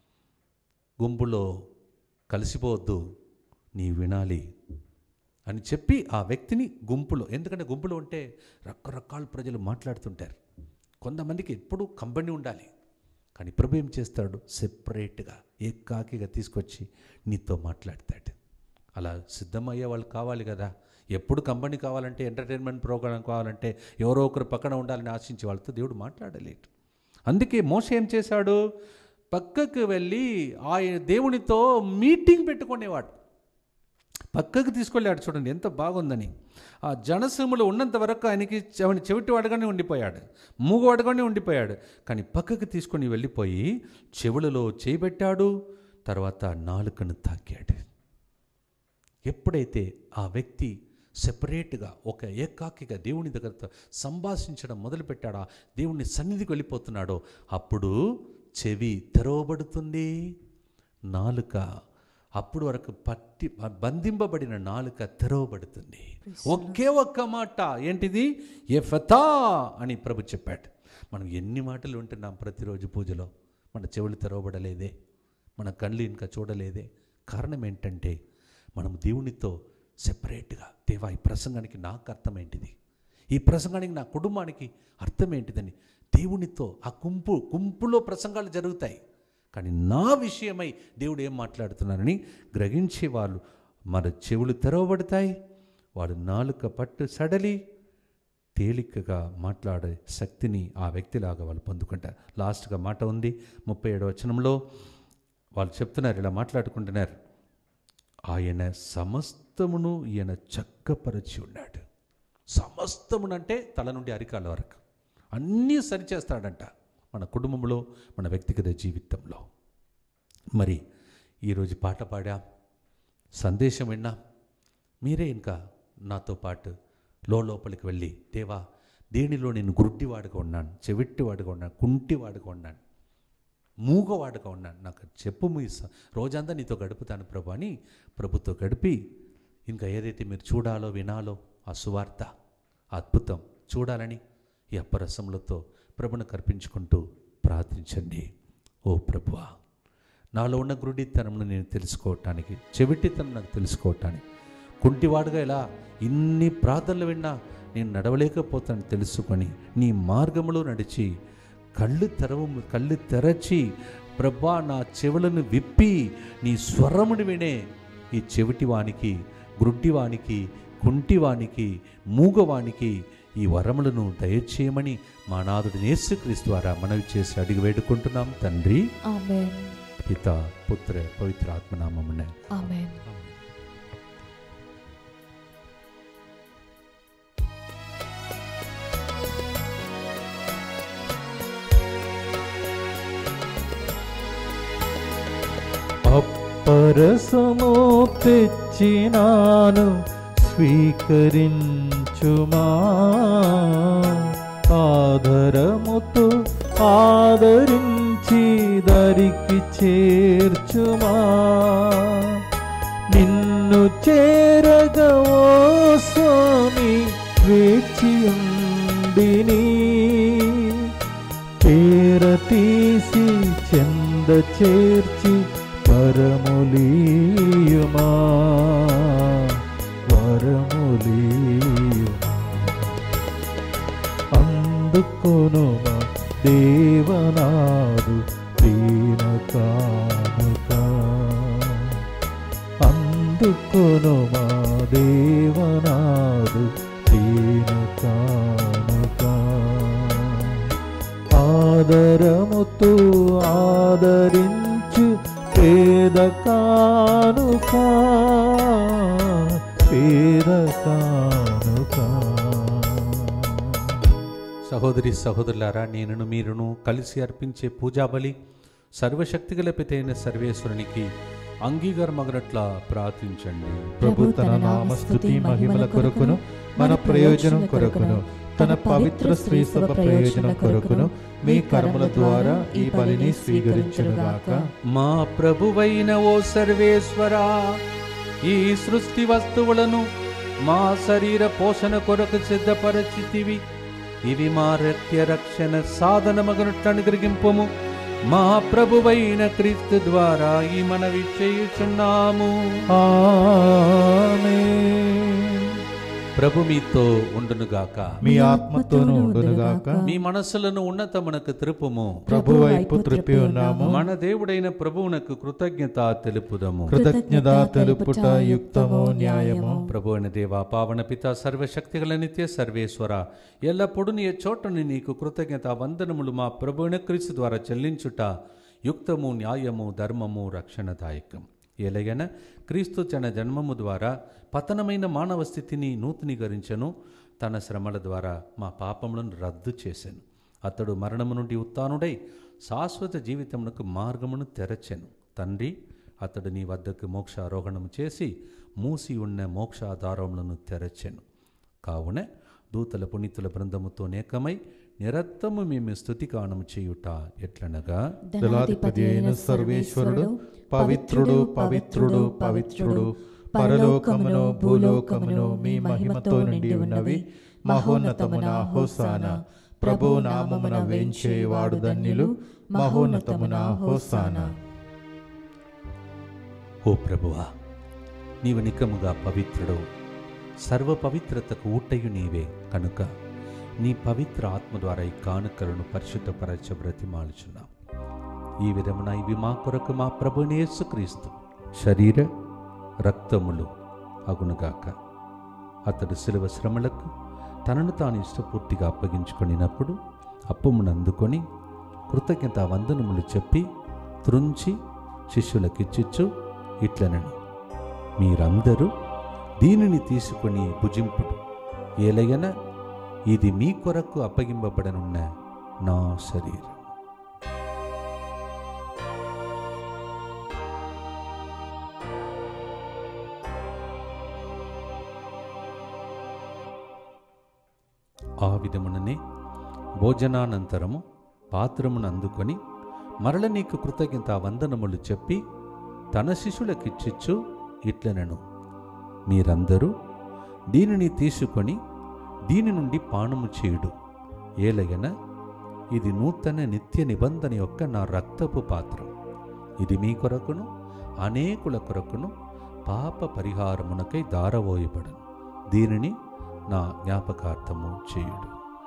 గుంపులో కలిసిపోవద్దు నీ వినాలి అని చెప్పి ఆ వ్యక్తిని గుంపులో ఎందుకంటే గుంపులో ఉంటే రకరకాల ప్రజలు మాట్లాడుతుంటారు కొంతమందికి ఎప్పుడూ కంపెనీ ఉండాలి కానీ ప్రభు ఏం చేస్తాడు సెపరేట్గా ఏకాకిగా తీసుకొచ్చి నీతో మాట్లాడతాడు అలా సిద్ధమయ్యే వాళ్ళు కావాలి కదా ఎప్పుడు కంపెనీ కావాలంటే ఎంటర్టైన్మెంట్ ప్రోగ్రాం కావాలంటే ఎవరో ఒకరు పక్కన ఉండాలని ఆశించే వాళ్ళతో దేవుడు మాట్లాడలేడు అందుకే మోస ఏం చేశాడు పక్కకు వెళ్ళి ఆయన దేవునితో మీటింగ్ పెట్టుకునేవాడు పక్కకు తీసుకెళ్ళాడు చూడండి ఎంత బాగుందని ఆ జనసీములు ఉన్నంత వరకు ఆయనకి చెవి చెవిటివాడుగానే ఉండిపోయాడు మూగవాడుగానే ఉండిపోయాడు కానీ పక్కకు తీసుకొని వెళ్ళిపోయి చెవులలో చేయబెట్టాడు తర్వాత నాలుకను తాకాడు ఎప్పుడైతే ఆ వ్యక్తి సెపరేట్గా ఒక ఏకాకిగా దేవుని దగ్గరతో సంభాషించడం మొదలుపెట్టాడా దేవుని సన్నిధికి వెళ్ళిపోతున్నాడో అప్పుడు చెవి తెరవబడుతుంది నాలుక అప్పుడు వరకు పట్టి బంధింపబడిన నాలుక తెరవబడుతుంది ఒకే ఒక్క మాట ఏంటిది ఎఫతా అని ప్రభు చెప్పాడు మనం ఎన్ని మాటలు వింటున్నాం ప్రతిరోజు పూజలో మన చెవులు తెరవబడలేదే మన కళ్ళు ఇంకా చూడలేదే కారణం ఏంటంటే మనం దేవునితో సెపరేట్గా దేవా ఈ ప్రసంగానికి నాకు అర్థం ఏంటిది ఈ ప్రసంగానికి నా కుటుంబానికి అర్థం ఏంటిదని దేవునితో ఆ గుంపు గుంపులో ప్రసంగాలు జరుగుతాయి కానీ నా విషయమై దేవుడు ఏం మాట్లాడుతున్నారని గ్రహించే వాళ్ళు మన చెవులు తెరవబడతాయి వాడు నాలుక పట్టు సడలి తేలికగా మాట్లాడే శక్తిని ఆ వ్యక్తిలాగా వాళ్ళు పొందుకుంటారు లాస్ట్గా మాట ఉంది ముప్పై ఏడవ వచనంలో వాళ్ళు చెప్తున్నారు ఇలా మాట్లాడుకుంటున్నారు ఆయన సమస్త సమస్తమును ఈయన చక్కపరచి ఉన్నాడు సమస్తమునంటే తల నుండి అరికాల వరకు అన్నీ సరిచేస్తాడంట మన కుటుంబంలో మన వ్యక్తిగత జీవితంలో మరి ఈరోజు పాట పాడా సందేశం విన్నా మీరే ఇంకా నాతో పాటు లోపలికి వెళ్ళి దేవా దేనిలో నేను గుడ్డివాడుగా ఉన్నాను చెవిట్టివాడుగా ఉన్నాను కుంటివాడుగా ఉన్నాను మూగవాడుగా ఉన్నాను నాకు చెప్పు మీ స- రోజంతా నీతో గడుపుతాను ప్రభు అని ప్రభుతో గడిపి ఇంకా ఏదైతే మీరు చూడాలో వినాలో ఆ సువార్త ఆ అద్భుతం చూడాలని ఈ అప్పరసములతో ప్రభును కర్పించుకుంటూ ప్రార్థించండి ఓ ప్రభువా నాలో ఉన్న గురుడితనంను నేను తెలుసుకోవటానికి చెవిటితనం నాకు తెలుసుకోవటానికి కుంటివాడుగా ఇలా ఇన్ని ప్రార్థనలు విన్నా నేను నడవలేకపోతాను తెలుసుకొని నీ మార్గములో నడిచి కళ్ళు తెరవు కళ్ళు తెరచి ప్రభా నా చెవులను విప్పి నీ స్వరముని వినే ఈ చెవిటివానికి గ్రుడ్డివానికి కుంటివానికి మూగవానికి ఈ వరములను దయచేయమని మా నాదుడి యేసుక్రీస్తు ద్వారా మనవి చేసి అడిగి వేడుకుంటున్నాం తండ్రి Amen. పిత పుత్ర పవిత్ర ఆత్మనామమునే Amen. అప్పరసము తెచ్చినాను స్వీకరించుమా ఆదరముతో ఆదరించి దరికి చేర్చుమా నిన్ను చేరగవో స్వామి వేచియుండిని పేర తీసి చెంద చేర్చి వరములీయుమా వరములీయుమా అందుకొనుమా దేవనాదు దీన కానుక అందుకొనుమా దేవనాదు దీన కానుక ఆదరముతో ఆదరించు పేద కానుక పేద కానుక సహోదరి సహోదరులారా నేనును మీరును కలిసి అర్పించే పూజాబలి సర్వశక్తిగల పితైన సర్వేశ్వరునికి అంగీకారమగనట్ల ప్రార్థించండి ప్రభు తన నామస్తుతి మహిమల కొరకును మన ప్రయోజనం కొరకును తన పవిత్ర శ్రీ సభ ప్రయోజనం కొరకును మీ కర్మల ద్వారా ఈ బలిని స్వీకరించునుగాక మా ప్రభువైన ఓ సర్వేశ్వరా ఈ సృష్టి వస్తువులను మా శరీర పోషణ కొరకు సిద్ధపరచితివి ఇవి మా రక్య రక్షణ సాధనమగనుట్టు అనుగ్రహింపము మా ప్రభువైన క్రీస్తు ద్వారా ఈ మనవి చేయుచున్నాము ఆమేన్. ప్రభు మీతో ఉండునుగాక మీ ఆత్మతోనూ ఉండునుగాక మీ మనస్సులను ఉన్నతమునకు తెలుపుము ప్రభు వైపు త్రిప్పి ఉన్నాము మన దేవుడైన ప్రభువునకు కృతజ్ఞత తెలుపుదము కృతజ్ఞత తెలుపుట యుక్తము న్యాయము ప్రభు అయిన దేవ పావన పిత సర్వశక్తిగల నిత్య సర్వేశ్వర ఎల్లప్పుడూ నీ చోటని నీకు కృతజ్ఞత వందనములు మా ప్రభు అయిన క్రీస్తు ద్వారా చెల్లించుట యుక్తము న్యాయము ధర్మము రక్షణదాయకం ఎలాగైనా క్రీస్తు తన జన్మము ద్వారా పతనమైన మానవ స్థితిని నూతనీకరించను తన శ్రమల ద్వారా మా పాపములను రద్దు చేశాను అతడు మరణము నుండి ఉత్తానుడై శాశ్వత జీవితమునకు మార్గమును తెరచెను తండ్రి అతడు నీ వద్దకు మోక్షారోహణం చేసి మూసి ఉన్న మోక్షాధారములను తెరచెను కావున దూతల పునీతుల బృందముతో నేకమై నిరత్తము మేము స్థుతికానము చేయుట ఎట్లనగా దళాధిపతి అయిన సర్వేశ్వరుడు పవిత్రుడు పవిత్రుడు పవిత్రుడు పరలోకమును భూలోకమును మీ మహిమతో నిండి ఉన్నవి మహోన్నతమున హోసాన ప్రభు నామమున వేంచేవాడు ధన్యులు మహోన్నతమున హోసాన ఓ ప్రభువా నీవు నికముగా పవిత్రుడు సర్వ పవిత్రతకు ఊటయు నీవే కనుక నీ పవిత్ర ఆత్మ ద్వారా ఈ కానుకలను పరిశుద్ధపరచ బ్రతిమాలుచున్నాం ఈ విధమున ఇవి మా కొరకు మా ప్రభుని యేసుక్రీస్తు శరీర రక్తములు అగునుగాక అతడు శిలువ శ్రమలకు తనను తాను ఇష్టపూర్తిగా అప్పగించుకొనినప్పుడు అప్పమును అందుకొని కృతజ్ఞత వందనములు చెప్పి త్రుంచి శిష్యులకిచ్చిచ్చు ఇట్లనను మీరందరూ దీనిని తీసుకొని భుజింపుడు ఏలయన ఇది మీ కొరకు అప్పగింపబడనున్న నా శరీరం ఆ విధముననే భోజనానంతరము పాత్రమును అందుకొని మరల నీకు కృతజ్ఞత వందనములు చెప్పి తన శిష్యులకిచ్చిచ్చు ఇట్లనను మీరందరూ దీనిని తీసుకొని దీని నుండి పానము చేయుడు ఏలయన ఇది నూతన నిత్య నిబంధన యొక్క నా రక్తపు పాత్రం ఇది మీ కొరకును అనేకుల కొరకును పాప పరిహారమునకై దారవోయబడను దీనిని నా జ్ఞాపకార్థము చేయుడు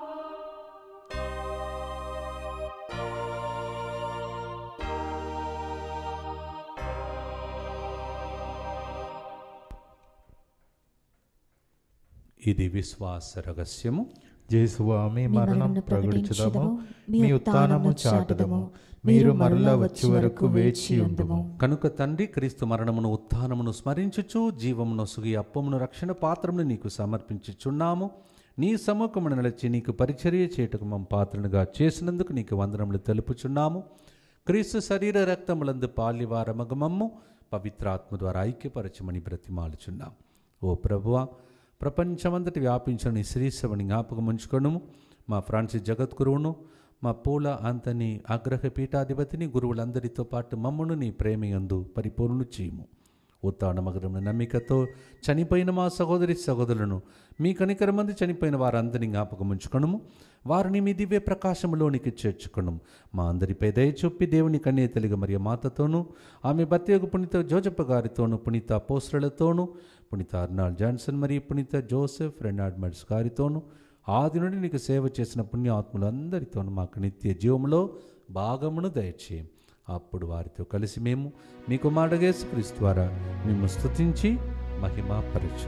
ఇది విశ్వాస రహస్యము జేసువా మీ మీ మరణం మరణమును ప్రకటించదము ప్రకటించుదము, మీ ఉత్థానము చాటుదము మీరు మరలా వచ్చే వరకు వేచి ఉండుము కనుక తండ్రి క్రీస్తు మరణమును ఉత్థానమును స్మరించుచు జీవమును సుగి అప్పమును రక్షణ పాత్రమును నీకు సమర్పించుచున్నాము నీ సముఖమును నిలిచి నీకు పరిచర్య చేయుటకు మమ్మ పాత్రనుగా చేసినందుకు నీకు వందనములు తెలుపుచున్నాము క్రీస్తు శరీర రక్తములందు పాలివారమగమమ్ము పవిత్రాత్మ ద్వారా ఐక్యపరచమని బ్రతిమాలుచున్నాం ఓ ప్రభువా ప్రపంచమంతటి వ్యాపించిన నీ శ్రీసవని జ్ఞాపకం ఉంచుకొనుము మా ఫ్రాన్సిస్ జగద్గురువును మా పూల అంతని ఆగ్రహ పీఠాధిపతిని గురువులందరితో పాటు మమ్మను నీ ప్రేమయందు పరిపూర్ణులు చేయము ఉత్తాన మగరమున నమ్మికతో చనిపోయిన మా సహోదరి సహోదరులను మీ కనికరమంది చనిపోయిన వారందరినీ జ్ఞాపకం ఉంచుకొనుము వారిని మీ దివ్య ప్రకాశములోనికి చేర్చుకొనుము మా అందరిపై దయ చూపి దేవుని కన్య తెలుగు మరియు మాతతోనూ ఆమె భర్తయోగ పునీత జోజప్ప గారితోనూ పునీత పోస్టులతోనూ పునీత అర్నాల్డ్ జాన్సన్ మరియు పునీత జోసెఫ్ రెనాల్డ్ మెడ్స్ గారితోనూ ఆది నుండి నీకు సేవ చేసిన పుణ్యాత్ములందరితోనూ మాకు నిత్య జీవములో భాగమును దయచేయం అప్పుడు వారితో కలిసి మేము మీ కుమారుడగేసు క్రీస్తు ద్వారా మేము స్తుతించి మహిమ పరచు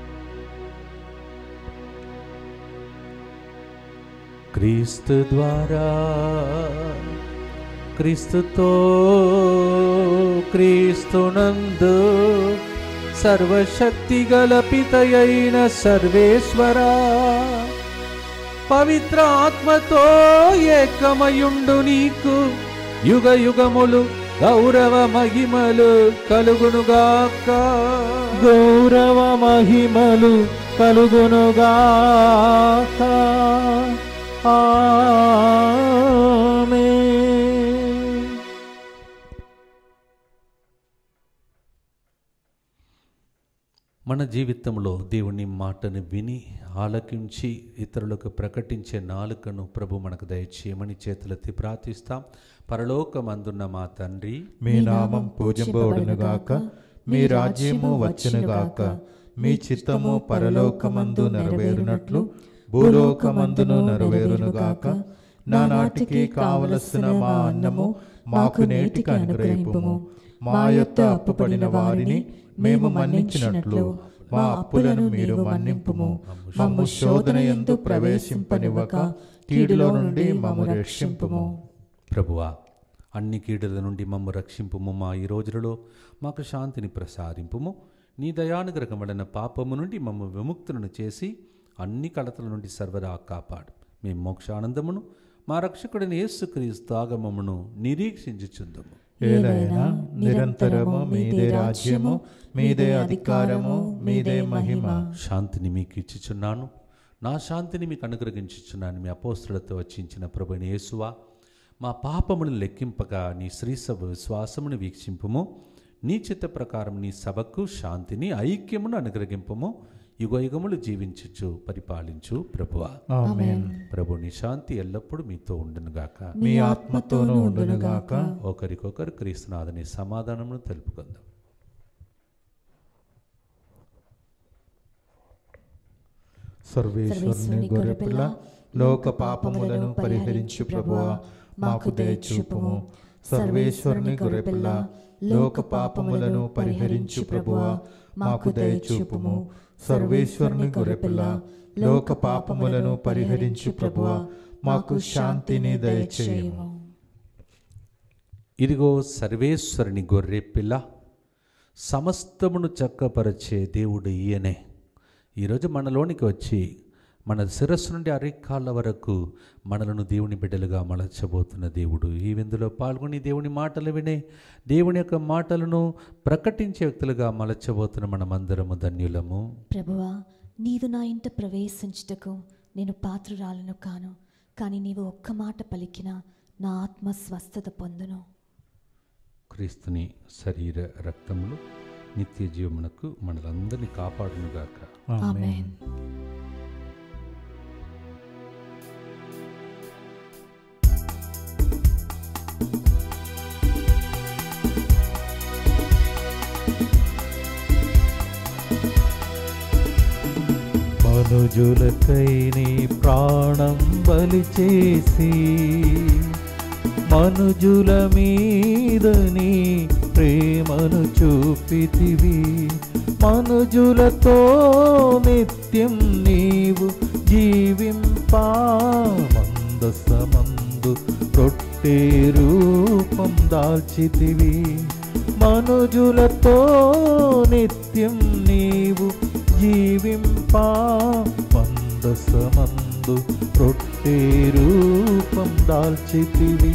క్రీస్తు ద్వారా క్రీస్తుతో క్రీస్తునందు సర్వశక్తి గల పితయైన సర్వేశ్వరా పవిత్ర ఆత్మతో ఏకమయుండు నీకు యుగ యుగములు గౌరవ మహిమలు కలుగునుగాక గౌరవ మహిమలు కలుగునుగాక ఆమేన్. మన జీవితంలో దేవుని మాటను విని ఆలకించి ఇతరులకు ప్రకటించే నాలుకను ప్రభు మనకు దయచేయమని చేతులెత్తి ప్రార్థిస్తాం పరలోకమందున్న మా తండ్రి మీ నామం పూజింపబడునుగాక మీ రాజ్యము వచ్చునుగాక మీ చిత్తము పరలోకమందు నెరవేరునట్లు భూలోకమందును నెరవేరునుగాక నా నాటికి కావలసిన మా అన్నము మాకు నేటికి అనుగ్రహింపుము మా యొక్క అప్పుపడిన వారిని మేము మన్నించినట్లు మా అప్పులను మీరు మన్నింపుము మమ్ము శోధన ఎందు ప్రవేశింపనివ్వక కీడులో నుండి మమ్ము రక్షింపుము ప్రభువా అన్ని కీడుల నుండి మమ్ము రక్షింపుము మా ఈ రోజులలో మాకు శాంతిని ప్రసాదింపుము నీ దయానుగ్రహముడైన పాపము నుండి మమ్ము విముక్తులను చేసి అన్ని కలతల నుండి సర్వదా కాపాడు మేము మోక్షానందమును మా రక్షకుడైన యేసుక్రీస్తు ఆగమమును నిరీక్షించుచుందము ఏదైనా నిరంతరము మీదే రాజ్యము మీదే అధికారము మీదే మహిమ శాంతిని మీకు ఇచ్చుచున్నాను నా శాంతిని మీకు అనుగ్రహించుచున్నాను మీ అపోస్తులతో వచ్చించిన ప్రభుని యేసువా మా పాపములను లెక్కింపగా నీ శ్రీసభ విశ్వాసమును వీక్షింపుము నీ చిత్త ప్రకారం నీ సభకు శాంతిని ఐక్యమును అనుగ్రహింపము యుగయుగములు జీవించుచు పరిపాలించు ప్రభువా ఆమేన్ ప్రభు నీ శాంతి ఎల్లప్పుడూ మీతో ఉండునుగాక మీ ఆత్మతోనూ ఉండునుగాక ఒకరికొకరు క్రీస్తునాథని సమాధానమును తెలుపుకుందాం సర్వేశ్వరుని గొర్రెపిల్ల లోక పాపములను పరిహరించు ప్రభువా మాకు దయచూపుము సర్వేశ్వరుని గొర్రెపిల్ల లోక పాపములను పరిహరించు ప్రభువా మాకు దయచూపుము సర్వేశ్వరుని గొర్రెపిల్ల లోక పాపములను పరిహరించు ప్రభువా మాకు శాంతిని దయచేయము ఇదిగో సర్వేశ్వరుని గొర్రె పిల్ల సమస్తమును చక్కపరిచే దేవుడు ఈయనే ఈరోజు మనలోనికి వచ్చి మన శిరస్సు నుండి అరికాళ్ళ వరకు మనలను దేవుని బిడ్డలుగా మలచబోతున్న దేవుడు ఈ విందులో పాల్గొని దేవుని మాటలు వినే దేవుని యొక్క మాటలను ప్రకటించే వ్యక్తులుగా మలచబోతున్న మనమందరము ధన్యులము ప్రభువా నీవు నా ఇంట ప్రవేశించుటకు నేను పాత్రురాలను కాను కానీ నీవు ఒక్క మాట పలికిన నా ఆత్మ స్వస్థత పొందును క్రీస్తుని శరీర రక్తములు నిత్య జీవమునకు మనలందరినీ కాపాడునుగాక ఆమేన్ మనుజులకై నీ ప్రాణం బలి చేసి మనుజుల మీద నీ ప్రేమను చూపితివి మనుజులతో నిత్యం నీవు జీవింపా మందసమందు రొట్టె రూపం దాల్చితివి మనుజులతో నిత్యం నీవు జీవింపా మందసమందు రొట్టె రూపం దాల్చితివి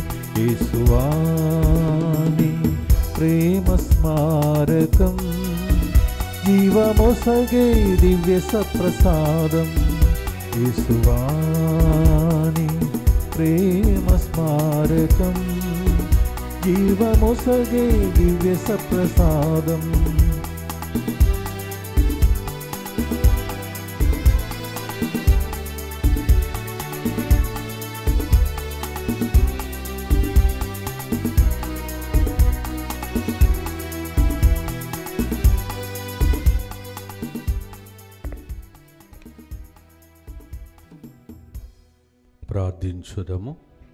యేసువాని ప్రేమ స్మారకం జీవమొసగే దివ్య సప్రసాదం యేసువాని ప్రేమ స్మారకం జీవమొసగే దివ్య సప్రసాదం ప్రార్థించుదము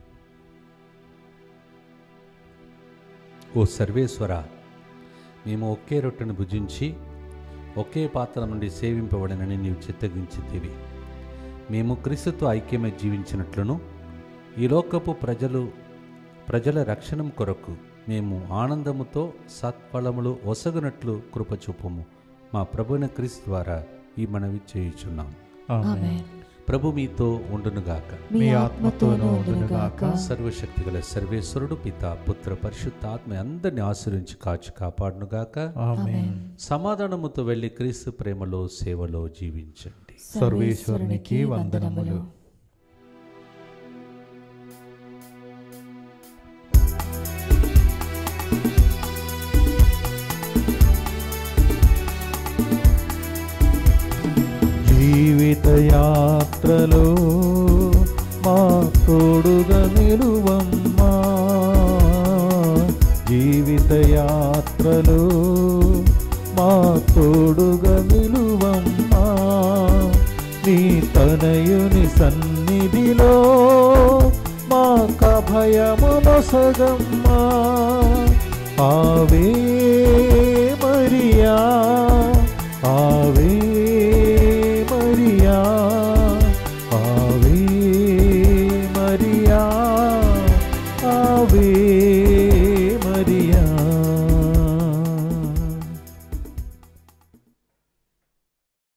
ఓ సర్వేశ్వర మేము ఒకే రొట్టెను భుజించి ఒకే పాత్ర నుండి సేవింపబడినని నీవు చిత్తగించితివి మేము క్రీస్తుతో ఐక్యమై జీవించినట్లును ఈ లోకపు ప్రజలు ప్రజల రక్షణం కొరకు మేము ఆనందముతో సత్ఫలములు ఒసగునట్లు కృపచూపము మా ప్రభుని క్రీస్తు ద్వారా ఈ మనవి చేయుచున్నాం ఆమేన్ ప్రభు మీతో ఉండునుగాక మీ ఆత్మతోనూ ఉండునుగాక సర్వశక్తిగల సర్వేశ్వరుడు పిత పుత్ర పరిశుద్ధాత్మ అందరిని ఆశ్రయించి కాచి కాపాడునుగాక ఆమేన్ సమాధానముతో వెళ్ళి క్రీస్తు ప్రేమలో సేవలో జీవించండి సర్వేశ్వరునికి వందనములు జీవిత యాత్రలో మా తోడుగా నిలువమ్మా జీవిత యాత్రలో మా తోడుగా నిలువమ్మా నీ తనయుని సన్నిధిలో మా కభయము నొసగమ్మా ఆవే మరియా ఆవే